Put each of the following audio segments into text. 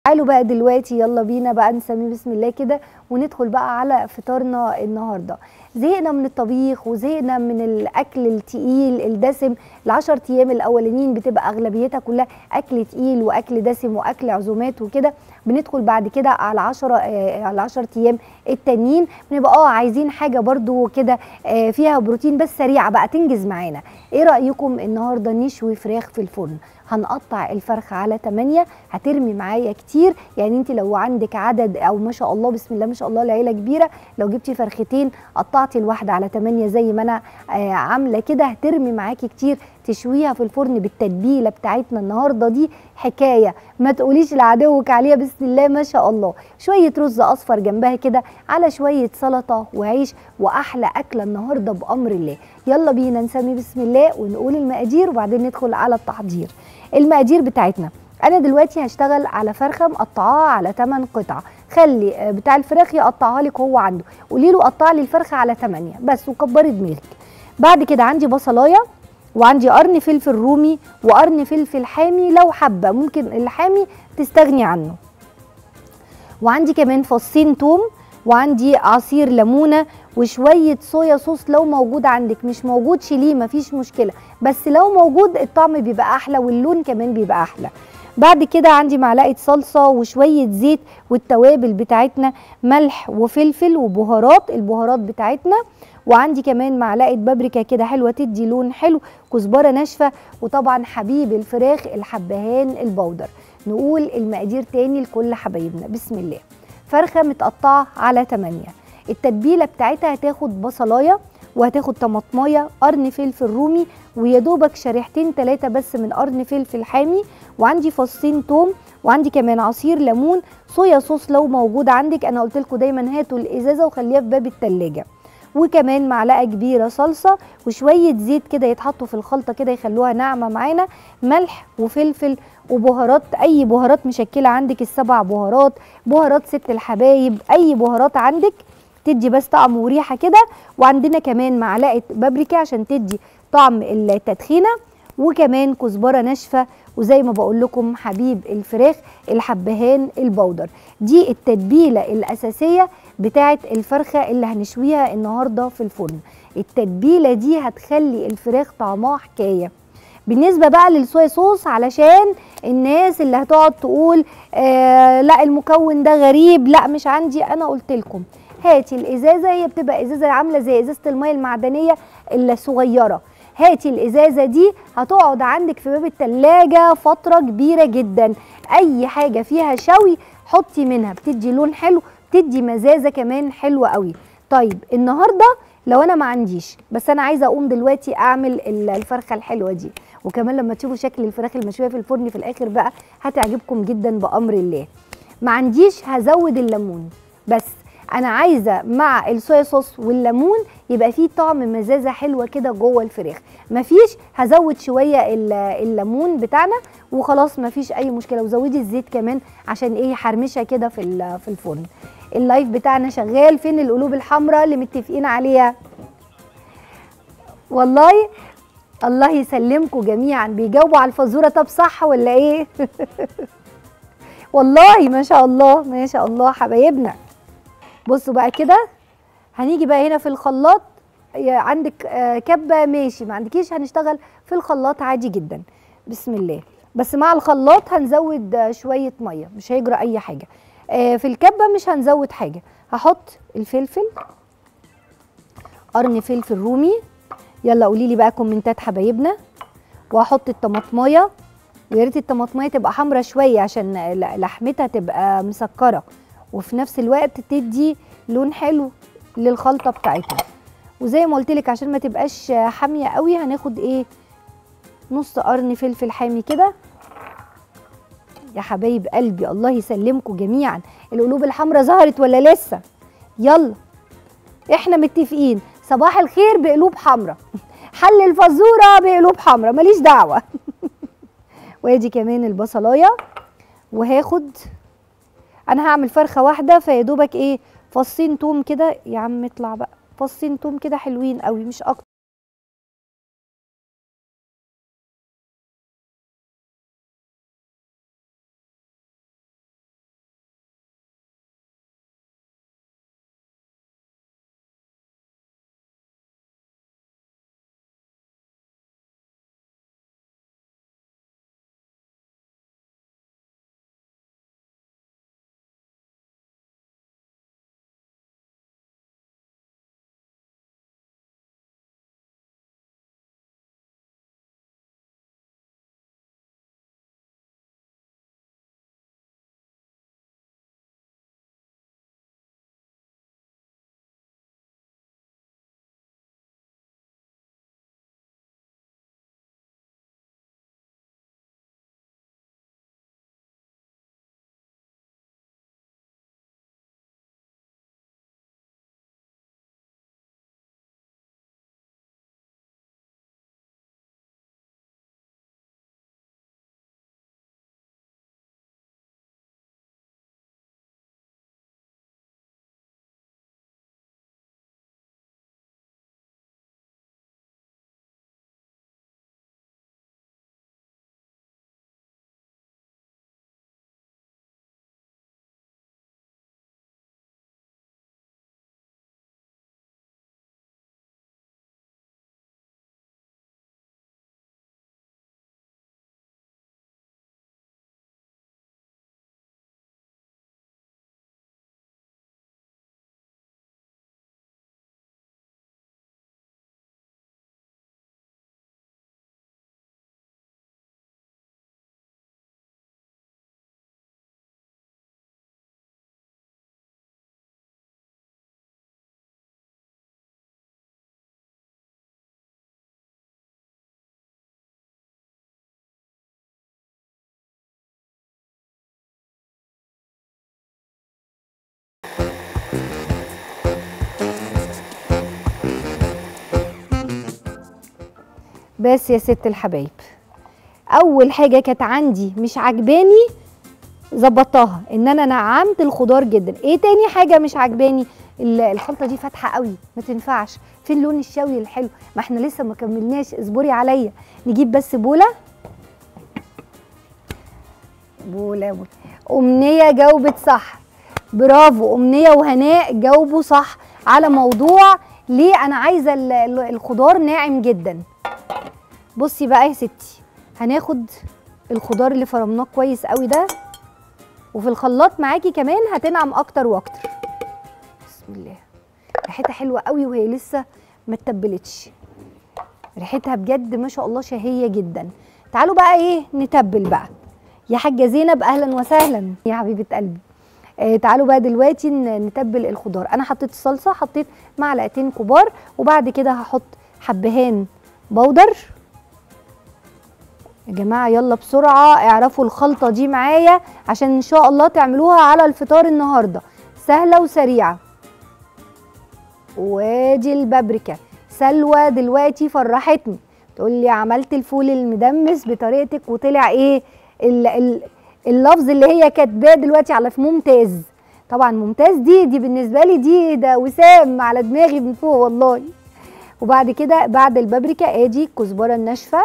تعالوا بقى دلوقتي يلا بينا بقى نسميه بسم الله كده وندخل بقى على فطارنا النهارده زهقنا من الطبيخ وزهقنا من الاكل التقيل الدسم العشر ايام الاولانيين بتبقى اغلبيتها كلها اكل تقيل واكل دسم واكل عزومات وكده بندخل بعد كده على 10 آه على 10 ايام التانيين بنبقى اه عايزين حاجه برده كده آه فيها بروتين بس سريعه بقى تنجز معانا ايه رايكم النهارده نشوي فراخ في الفرن هنقطع الفرخه على 8 هترمي معايا كتير يعني انت لو عندك عدد او ما شاء الله بسم الله ما شاء الله العيله كبيره لو جبتي فرختين قطعتي الواحده على 8 زي ما انا آه عامله كده هترمي معاكي كتير تشويها في الفرن بالتتبيله بتاعتنا النهارده دي حكايه ما تقوليش لعدوك عليها بسم الله ما شاء الله شويه رز اصفر جنبها كده على شويه سلطه وعيش واحلى اكله النهارده بامر الله يلا بينا نسمي بسم الله ونقول المقادير وبعدين ندخل على التحضير المقادير بتاعتنا انا دلوقتي هشتغل على فرخه مقطعاها على 8 قطع خلي بتاع الفراخ يقطعها لك هو عنده قولي له قطع لي الفرخه على 8 بس وكبري دماغك بعد كده عندي بصلايه وعندي قرن فلفل رومي وقرن فلفل حامي لو حابه ممكن الحامي تستغني عنه وعندي كمان فصين توم وعندي عصير ليمونه وشويه صويا صوص لو موجود عندك مش موجود شيليه مفيش مشكله بس لو موجود الطعم بيبقى احلى واللون كمان بيبقى احلى بعد كده عندي معلقه صلصه وشويه زيت والتوابل بتاعتنا ملح وفلفل وبهارات البهارات بتاعتنا وعندي كمان معلقه بابريكا كده حلوه تدي لون حلو كزبره ناشفه وطبعا حبيب الفراخ الحبهان البودر نقول المقادير تاني لكل حبايبنا بسم الله فرخه متقطعه على 8 التتبيله بتاعتها هتاخد بصلايه وهتاخد طماطمايه قرن فلفل رومي ويا دوبك شريحتين ثلاثه بس من قرن فلفل حامي وعندي فصين توم وعندي كمان عصير ليمون صويا صوص لو موجود عندك انا قلت لكم دايما هاتوا الازازه وخليها في باب الثلاجه وكمان معلقه كبيره صلصه وشويه زيت كده يتحطوا في الخلطه كده يخلوها ناعمه معانا ملح وفلفل وبهارات اي بهارات مشكله عندك السبع بهارات بهارات ست الحبايب اي بهارات عندك تدي بس طعم وريحه كده وعندنا كمان معلقه بابريكا عشان تدي طعم التدخينه وكمان كزبره ناشفه وزي ما بقول لكم حبيب الفراخ الحبهان البودر دي التتبيله الاساسيه بتاعه الفرخه اللي هنشويها النهارده في الفرن التتبيله دي هتخلي الفراخ طعمها حكايه بالنسبه بقى للصويا صوص علشان الناس اللي هتقعد تقول آه لا المكون ده غريب لا مش عندي انا قلت لكم هاتي الازازه هي بتبقى ازازه عامله زي ازازه الميه المعدنيه الصغيره هاتي الازازه دي هتقعد عندك في باب التلاجة فتره كبيره جدا اي حاجه فيها شوي حطي منها بتدي لون حلو بتدي مزازه كمان حلوه قوي طيب النهارده لو انا ما عنديش بس انا عايزه اقوم دلوقتي اعمل الفرخه الحلوه دي وكمان لما تشوفوا شكل الفراخ المشويه في الفرن في الاخر بقى هتعجبكم جدا بامر الله ما عنديش هزود الليمون بس انا عايزه مع الصويا صوص والليمون يبقى فيه طعم مزازه حلوه كده جوه الفراخ مفيش هزود شويه الليمون بتاعنا وخلاص مفيش اي مشكله وزودي الزيت كمان عشان ايه حرمشه كده في في الفرن اللايف بتاعنا شغال فين القلوب الحمراء اللي متفقين عليها والله الله يسلمكم جميعا بيجاوبوا على الفزوره طب صح ولا ايه والله ما شاء الله ما شاء الله حبايبنا بصوا بقى كده هنيجي بقى هنا في الخلاط عندك كبه ماشي ما عندكيش هنشتغل في الخلاط عادي جدا بسم الله بس مع الخلاط هنزود شويه ميه مش هيجرى اي حاجه في الكبه مش هنزود حاجه هحط الفلفل قرن فلفل رومي يلا قولي لي بقى كومنتات حبايبنا وهحط الطماطمايه ويا ريت الطماطمايه تبقى حمرا شويه عشان لحمتها تبقى مسكره وفي نفس الوقت تدي لون حلو للخلطه بتاعتنا وزي ما قلت لك عشان ما تبقاش حاميه قوي هناخد ايه نص قرن فلفل حامي كده يا حبايب قلبي الله يسلمكم جميعا القلوب الحمراء ظهرت ولا لسه يلا احنا متفقين صباح الخير بقلوب حمراء حل الفزوره بقلوب حمراء ماليش دعوه وادي كمان البصلايه وهاخد انا هعمل فرخه واحده فيا دوبك ايه فصين توم كده يا عم اطلع بقى فصين توم كده حلوين قوي مش اكتر بس يا ست الحبايب اول حاجه كانت عندي مش عجباني ظبطتها ان انا نعمت الخضار جدا ايه تاني حاجه مش عجباني ال- الخلطه دي فاتحه قوي ما تنفعش فين لون الشوي الحلو ما احنا لسه ما كملناش اصبري عليا نجيب بس بوله بوله بوله امنيه جاوبت صح برافو امنيه وهناء جاوبوا صح على موضوع ليه انا عايزه ال- ال- الخضار ناعم جدا بصي بقى يا ستي هناخد الخضار اللي فرمناه كويس قوي ده وفي الخلاط معاكي كمان هتنعم اكتر واكتر بسم الله ريحتها حلوه قوي وهي لسه ما اتبلتش ريحتها بجد ما شاء الله شهيه جدا تعالوا بقى ايه نتبل بقى يا حاجه زينب اهلا وسهلا يا حبيبه قلبي آه تعالوا بقى دلوقتي ن- نتبل الخضار انا حطيت الصلصه حطيت معلقتين كبار وبعد كده هحط حبهان بودر يا جماعه يلا بسرعه اعرفوا الخلطه دي معايا عشان ان شاء الله تعملوها على الفطار النهارده سهله وسريعه وادي البابريكا سلوى دلوقتي فرحتني تقول لي عملت الفول المدمس بطريقتك وطلع ايه ال ال اللفظ اللي هي كاتباه دلوقتي على في ممتاز طبعا ممتاز دي دي بالنسبه لي دي ده وسام على دماغي من فوق والله وبعد كده بعد البابريكا ادي الكزبره الناشفه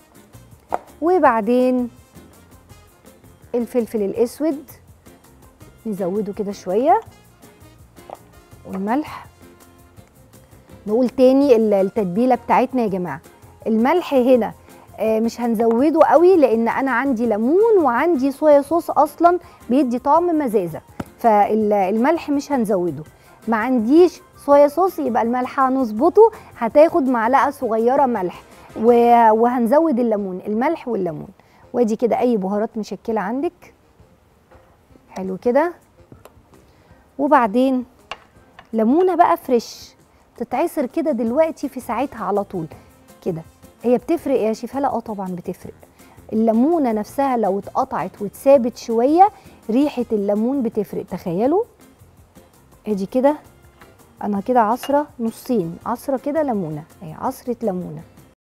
وبعدين الفلفل الاسود نزوده كده شويه والملح نقول تاني ال- التتبيله بتاعتنا يا جماعه الملح هنا آه، مش هنزوده قوي لان انا عندي ليمون وعندي صويا صوص اصلا بيدي طعم مزازه فالملح مش هنزوده ما عنديش صويا صوص يبقى الملح هنظبطه هتاخد معلقه صغيره ملح و- وهنزود الليمون الملح والليمون وادي كده اي بهارات مشكله عندك حلو كده وبعدين ليمونه بقى فريش تتعصر كده دلوقتي في ساعتها على طول كده هي بتفرق يا شيف هلا اه طبعا بتفرق الليمونه نفسها لو اتقطعت واتسابت شويه ريحه الليمون بتفرق تخيلوا ادي كده انا كده عصره نصين عصره كده ليمونه اهي عصره ليمونه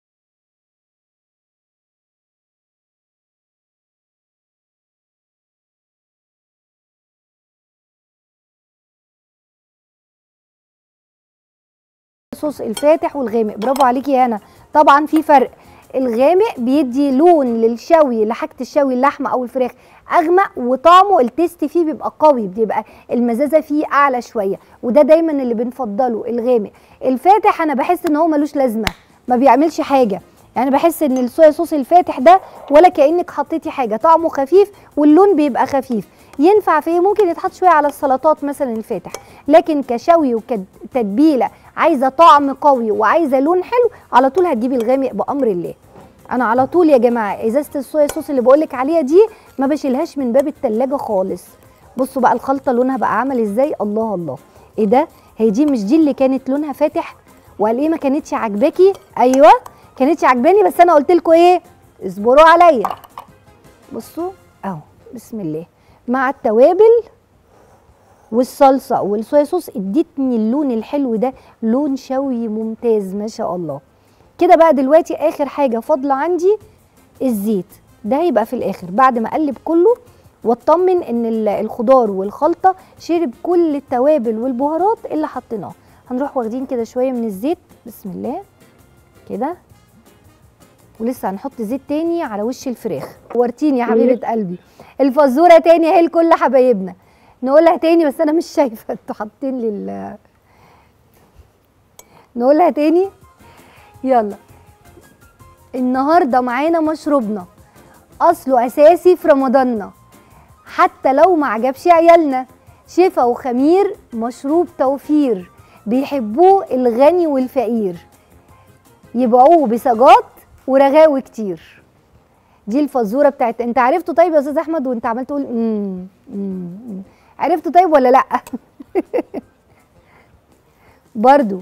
الصوص الفاتح والغامق برافو عليكي يا هنا طبعا في فرق الغامق بيدي لون للشوي لحاجه الشوي اللحمه او الفراخ اغمق وطعمه التيست فيه بيبقى قوي بيبقى المزازه فيه اعلى شويه وده دايما اللي بنفضله الغامق الفاتح انا بحس ان هو ملوش لازمه ما بيعملش حاجه يعني بحس ان الصويا صوص الفاتح ده ولا كانك حطيتي حاجه طعمه خفيف واللون بيبقى خفيف ينفع في إيه؟ ممكن يتحط شويه على السلطات مثلا الفاتح لكن كشوي وكتتبيله عايزه طعم قوي وعايزه لون حلو على طول هتجيبي الغامق بامر الله انا على طول يا جماعه ازازه الصويا صوص اللي بقولك عليها دي ما بشيلهاش من باب التلاجة خالص بصوا بقى الخلطه لونها بقى عامل ازاي الله الله ايه ده هي دي مش دي اللي كانت لونها فاتح وقال ايه ما كانتش عاجباكي ايوه كانتش عاجباني بس انا قلت لكم ايه اصبروا عليا بصوا اهو بسم الله مع التوابل والصلصه والصويا صوص ادتني اللون الحلو ده لون شوي ممتاز ما شاء الله كده بقى دلوقتي اخر حاجه فاضله عندي الزيت ده هيبقى في الاخر بعد ما اقلب كله واطمن ان ال- الخضار والخلطه شرب كل التوابل والبهارات اللي حطيناها هنروح واخدين كده شويه من الزيت بسم الله كده ولسه هنحط زيت تاني على وش الفراخ ورتيني يا حبيبه قلبي الفزوره تاني اهي لكل حبايبنا نقولها تاني بس انا مش شايفه انتوا حاطين لي ال- نقولها تاني يلا النهارده معانا مشروبنا اصله اساسي في رمضاننا حتى لو ما عجبش عيالنا شفا وخمير مشروب توفير بيحبوه الغني والفقير يبيعوه بسجات ورغاوي كتير دي الفزوره بتاعت انت عرفته طيب يا استاذ احمد وانت عمال تقول امم امم عرفته طيب ولا لا برضو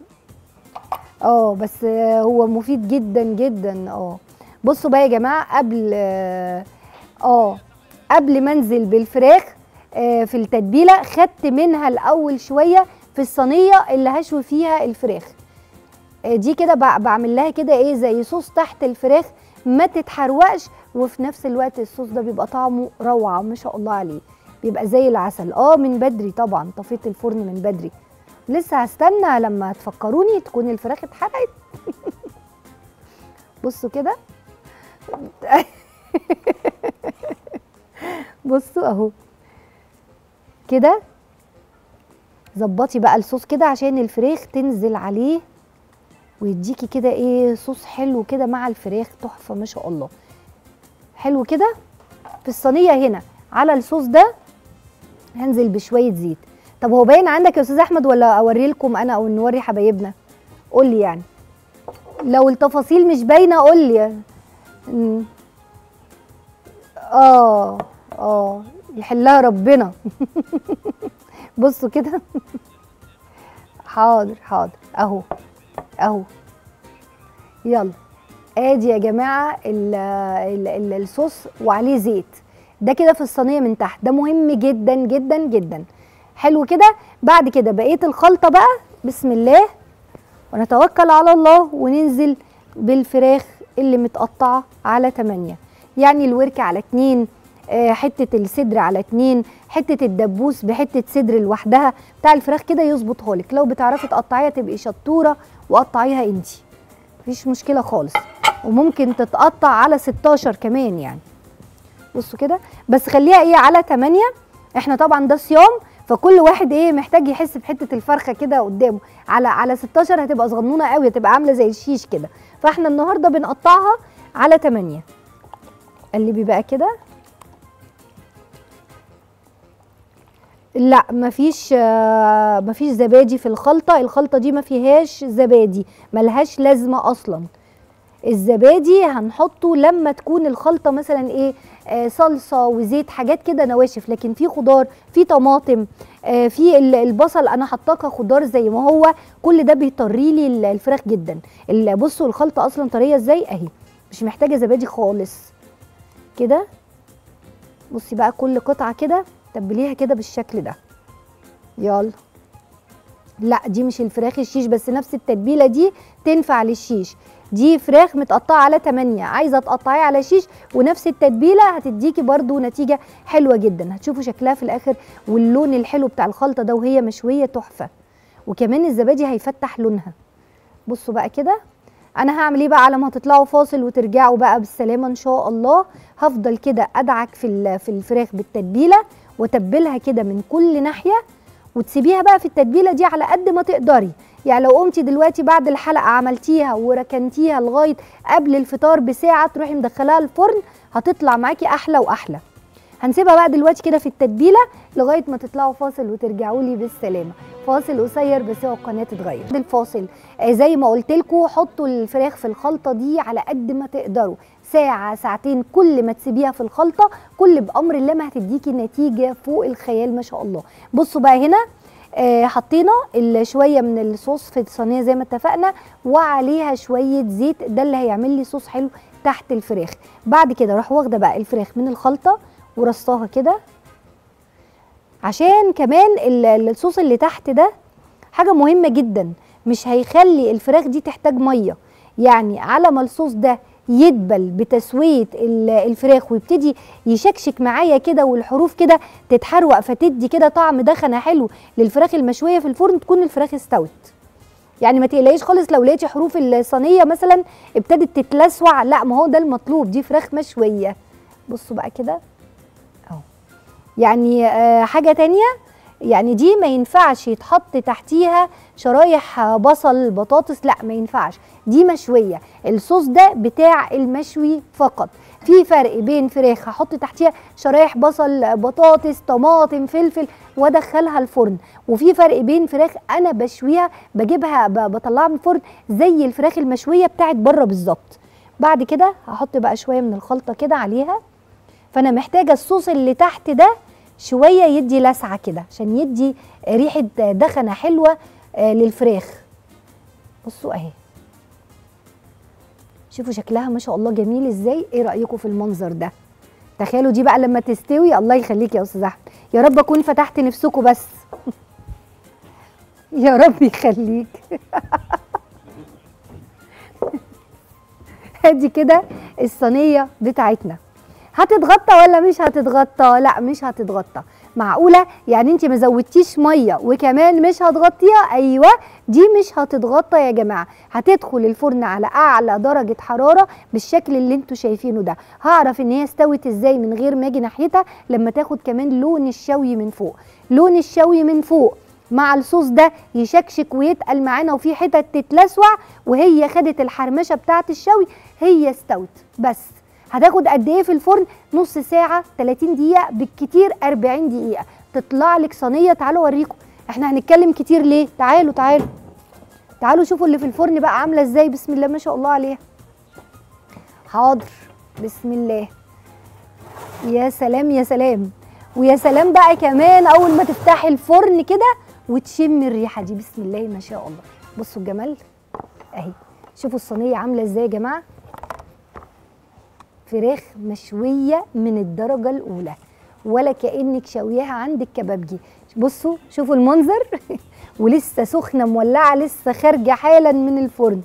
اه بس آه، هو مفيد جدا جدا اه بصوا بقى يا جماعه قبل اه آه، قبل ما انزل بالفراخ آه، في التتبيله خدت منها الاول شويه في الصينيه اللي هشوي فيها الفراخ آه، دي كده بع- بعمل لها كده ايه زي صوص تحت الفراخ ما تتحروقش وفي نفس الوقت الصوص ده بيبقى طعمه روعه ما شاء الله عليه بيبقى زي العسل اه من بدري طبعا طفيت الفرن من بدري لسه هستنى لما تفكروني تكون الفراخ اتحرقت بصوا كده بصوا اهو كده ظبطي بقى الصوص كده عشان الفراخ تنزل عليه ويديكي كده ايه صوص حلو كده مع الفراخ تحفه ما شاء الله حلو كده في الصينيه هنا على الصوص ده هنزل بشويه زيت طب هو باين عندك يا استاذ احمد ولا اوري لكم انا او نوري حبايبنا قول لي يعني لو التفاصيل مش باينه قول لي أمم. اه اه يحلها ربنا بصوا كده حاضر حاضر اهو اهو يلا ادي يا جماعه ال ال ال الصوص وعليه زيت ده كده في الصينيه من تحت ده مهم جدا جدا جدا حلو كده بعد كده بقيه الخلطه بقى بسم الله ونتوكل على الله وننزل بالفراخ اللي متقطعه على 8 يعني الورك على 2 آه، حته الصدر على اتنين حته الدبوس بحته صدر لوحدها بتاع الفراخ كده يظبطها لك لو بتعرفي تقطعيها تبقي شطوره وقطعيها انتي مفيش مشكله خالص وممكن تتقطع على 16 كمان يعني بصوا كده بس خليها ايه على 8 احنا طبعا ده صيام فكل واحد ايه محتاج يحس بحته الفرخه كده قدامه على على 16 هتبقى صغنونه قوي هتبقى عامله زي الشيش كده فاحنا النهارده بنقطعها على 8 قلبي بقى كده لا مفيش آه، مفيش زبادي في الخلطه الخلطه دي ما فيهاش زبادي ملهاش لازمه اصلا الزبادي هنحطه لما تكون الخلطه مثلا ايه آه صلصه وزيت حاجات كده نواشف لكن في خضار في طماطم آه في ال- البصل انا حطاكه خضار زي ما هو كل ده بيطري لي ال- الفراخ جدا ال- بصوا الخلطه اصلا طريه ازاي اهي مش محتاجه زبادي خالص كده بصي بقى كل قطعه كده تبليها كده بالشكل ده يلا لا دي مش الفراخ الشيش بس نفس التتبيله دي تنفع للشيش دي فراخ متقطعه على 8 عايزه تقطعيها على شيش ونفس التتبيله هتديكي برضو نتيجه حلوه جدا هتشوفوا شكلها في الاخر واللون الحلو بتاع الخلطه ده وهي مشويه تحفه وكمان الزبادي هيفتح لونها بصوا بقى كده انا هعمل ايه بقى على ما تطلعوا فاصل وترجعوا بقى بالسلامه ان شاء الله هفضل كده ادعك في ال- في الفراخ بالتتبيله واتبلها كده من كل ناحيه وتسيبيها بقى في التتبيله دي على قد ما تقدري يعني لو قمتي دلوقتي بعد الحلقه عملتيها وركنتيها لغايه قبل الفطار بساعه تروحي مدخلاها الفرن هتطلع معاكي احلى واحلى هنسيبها بقى دلوقتي كده في التتبيله لغايه ما تطلعوا فاصل وترجعوا لي بالسلامه فاصل قصير بس هو القناه تتغير بعد الفاصل آه زي ما قلت لكم حطوا الفراخ في الخلطه دي على قد ما تقدروا ساعة ساعتين كل ما تسيبيها في الخلطة كل بأمر الله ما هتديكي نتيجة فوق الخيال ما شاء الله بصوا بقى هنا آه حطينا ال- شوية من الصوص في الصينية زي ما اتفقنا وعليها شوية زيت ده اللي هيعمل لي صوص حلو تحت الفراخ بعد كده راح واخدة بقى الفراخ من الخلطة ورصاها كده عشان كمان ال- الصوص اللي تحت ده حاجة مهمة جدا مش هيخلي الفراخ دي تحتاج مية يعني على ما الصوص ده يدبل بتسوية ال- الفراخ ويبتدي يشكشك معايا كده والحروف كده تتحروق فتدي كده طعم دخنة حلو للفراخ المشوية في الفرن تكون الفراخ استوت يعني ما تقلقيش خالص لو لقيتي حروف الصينية مثلا ابتدت تتلسوع لا ما هو ده المطلوب دي فراخ مشوية بصوا بقى كده اهو يعني آه حاجة تانية يعني دي ما ينفعش يتحط تحتيها شرايح آه، بصل بطاطس لا ما ينفعش دي مشوية الصوص ده بتاع المشوي فقط في فرق بين فراخ هحط تحتيها شرايح بصل بطاطس طماطم فلفل وادخلها الفرن وفي فرق بين فراخ انا بشويها بجيبها ب- بطلعها من الفرن زي الفراخ المشويه بتاعت بره بالظبط بعد كده هحط بقى شويه من الخلطه كده عليها فانا محتاجه الصوص اللي تحت ده شويه يدي لسعه كده عشان يدي ريحه دخنه حلوه آه، للفراخ بصوا اهي شوفوا شكلها ما شاء الله جميل ازاي ايه رايكم في المنظر ده تخيلوا دي بقى لما تستوي الله يخليك يا استاذ احمد يا رب اكون فتحت نفسكم بس يا رب يخليك ادي كده الصينيه بتاعتنا هتتغطى ولا مش هتتغطى لا مش هتتغطى معقوله يعني انت ما زودتيش ميه وكمان مش هتغطيها ايوه دي مش هتتغطى يا جماعه هتدخل الفرن على اعلى درجه حراره بالشكل اللي انتوا شايفينه ده هعرف ان هي استوت ازاي من غير ما اجي ناحيتها لما تاخد كمان لون الشوي من فوق لون الشوي من فوق مع الصوص ده يشكشك ويتقل معانا وفي حتت تتلسوع وهي خدت الحرمشه بتاعه الشوي هي استوت بس هتاخد قد ايه في الفرن نص ساعه 30 دقيقه بالكتير 40 دقيقه تطلع لك صينيه تعالوا اوريكم احنا هنتكلم كتير ليه تعالوا تعالوا تعالوا شوفوا اللي في الفرن بقى عامله ازاي بسم الله ما شاء الله عليها حاضر بسم الله يا سلام يا سلام ويا سلام بقى كمان اول ما تفتحي الفرن كده وتشم الريحه دي بسم الله ما شاء الله بصوا الجمال اهي شوفوا الصينيه عامله ازاي يا جماعه فراخ مشويه من الدرجه الاولى ولا كانك شويها عندك كبابجي بصوا شوفوا المنظر ولسه سخنه مولعه لسه خارجه حالا من الفرن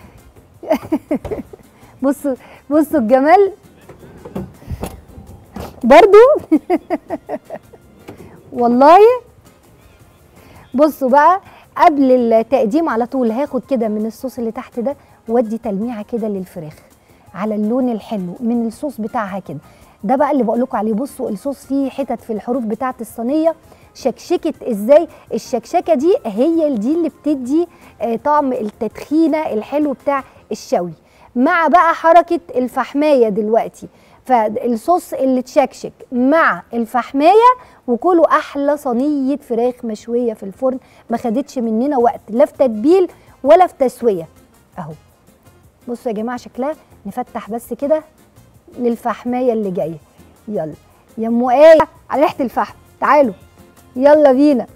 بصوا بصوا الجمال برضو والله بصوا بقى قبل التقديم على طول هاخد كده من الصوص اللي تحت ده وادي تلميعه كده للفراخ على اللون الحلو من الصوص بتاعها كده ده بقى اللي بقول لكم عليه بصوا الصوص فيه حتت في الحروف بتاعه الصينيه شكشكت ازاي الشكشكه دي هي دي اللي بتدي آه طعم التدخينه الحلو بتاع الشوي مع بقى حركه الفحمايه دلوقتي فالصوص اللي تشكشك مع الفحمايه وكلوا احلى صينيه فراخ مشويه في الفرن ما خدتش مننا وقت لا في تتبيل ولا في تسويه اهو بصوا يا جماعه شكلها نفتح بس كده للفحمايه اللي جايه يلا يا ام ايه على ريحه الفحم تعالوا يلا بينا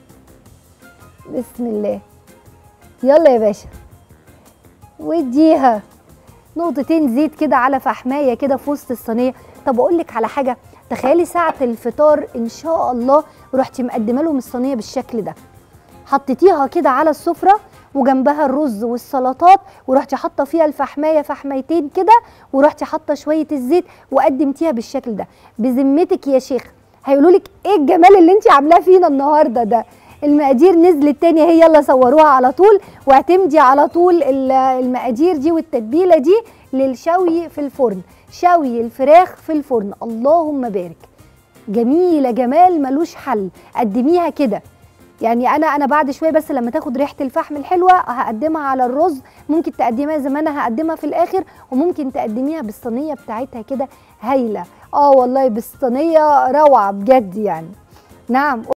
بسم الله يلا يا باشا واديها نقطتين زيت كده على فحمايه كده في وسط الصينيه طب اقول لك على حاجه تخيلي ساعه الفطار ان شاء الله رحتي مقدمه لهم الصينيه بالشكل ده حطيتيها كده على السفره وجنبها الرز والسلطات ورحتي حاطه فيها الفحمايه فحميتين كده ورحتي حاطه شويه الزيت وقدمتيها بالشكل ده بذمتك يا شيخ هيقولوا لك ايه الجمال اللي انت عاملاه فينا النهارده ده المقادير نزلت تاني هي يلا صوروها على طول واعتمدي على طول المقادير دي والتتبيله دي للشوي في الفرن شوي الفراخ في الفرن اللهم بارك جميله جمال ملوش حل قدميها كده يعني انا انا بعد شويه بس لما تاخد ريحه الفحم الحلوه هقدمها على الرز ممكن تقدميها زي ما انا هقدمها في الاخر وممكن تقدميها بالصينيه بتاعتها كده هايله اه والله بالصينيه روعه بجد يعني نعم